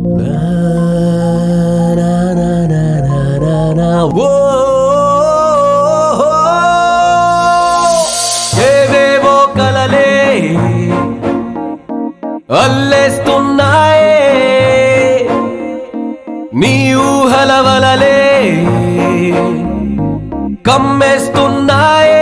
ఏవేవో కలలే అల్లేస్తున్నాయే నీ ఊహల వలలే కమ్మేస్తున్నాయే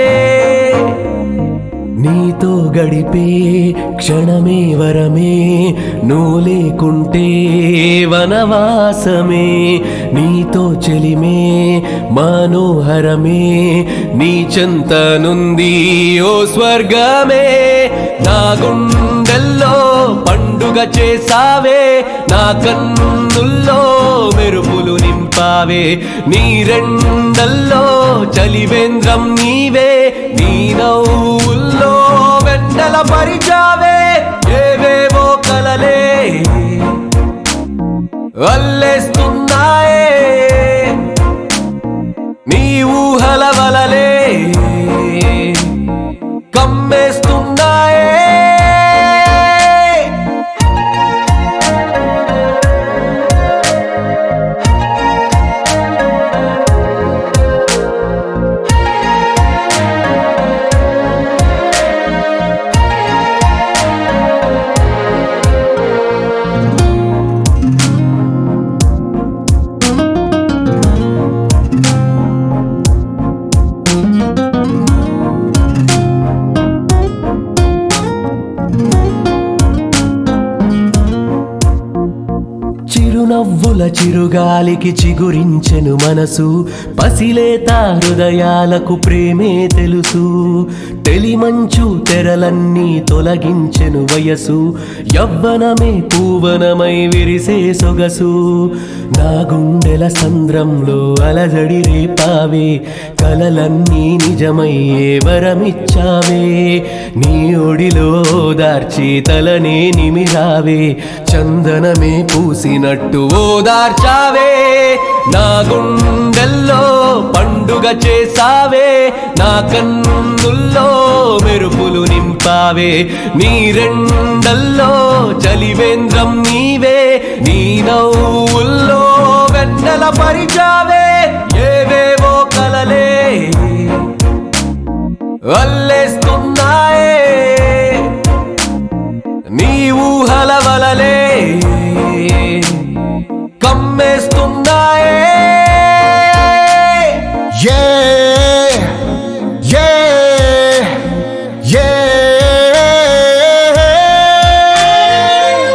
నీతో గడిపే క్షణమే వరమే నువ్వు లేకుంటే వనవాసమే నీతో చెలిమే మనోహరమే నీ చెంతనుంది ఓ స్వర్గమే నా గుండెల్లో పండుగ చేసావే నా కన్నుల్లో మెరుపులు నింపావే నీ రెండల్లో చలివేంద్రం నీవే నీ నవ్వుల్లో వెన్నెల పరిచావే ఏవేవో కలలే అల్లేస్తున్నాయే నీ ఊహల వలలే కమ్మేస్తున్నాయే చిరునవ్వుల చిరుగాలికి చిగురించెను మనసు పసిలేత హృదయాలకు ప్రేమే తెలుసు తెలిమంచు తెరలన్నీ తొలగించెను వయసు యవ్వనమే పూవనమై విరిసే సొగసు నా గుండెల సంద్రంలో అలజడి రేపావే కలలన్నీ నిజమయ్యే వరమిచ్చావే నీ ఒడిలో దార్చి తలనే నిమిరావే చందనమే పూసినట్టు ఓదార్చావే నా గుండెల్లో పండుగ చేసావే నా కన్నుల్లో మెరుపులు నింపావే నీ రెండల్లో చలివేంద్రం నీవే నీ నవ్వుల్లో వెన్నెల పరిచావే ఏవేవో కలలే అల్లేస్తున్నాయే నీ ఊహల వలలే కమ్మేస్తున్నాయే Yeah, yeah, yeah.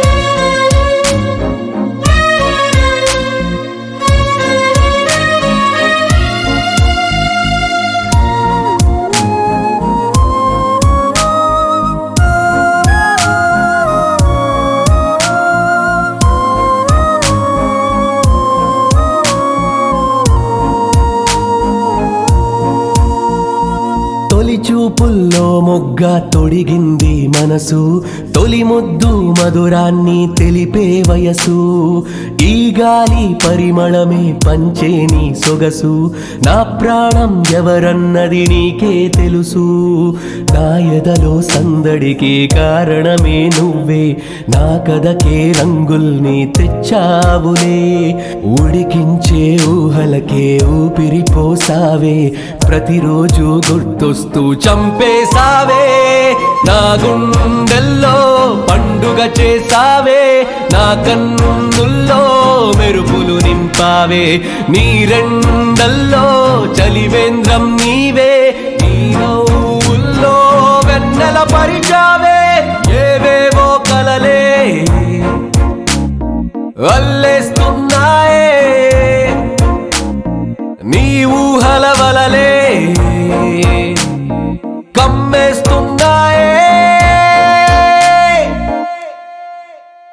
తొలి చూపుల్లో మొగ్గ తొడిగింది మనసు తొలి ముద్దు మధురాన్ని తెలిపే వయసు ఈ గాలి పరిమళమే పంచే నీ సొగసు నా ప్రాణం ఎవరన్నది నీకే తెలుసు నా ఎదలో సందడికి కారణమే నువ్వే నా కథకే రంగుల్ని తెచ్చావులే ఉడికించే ఊహలకే ఊపిరి పోసావే ప్రతిరోజు గుర్తొస్తూ చంపేసావే నా గుండెల్లో పండుగ చేసావే నా కన్నుల్లో మెరుపులు నింపావే నీ రెండల్లో చలివేంద్రం నీవే నీ నవ్వుల్లో వెన్నెల పరిచావే ఏవేవో కలలే అల్లేస్తూ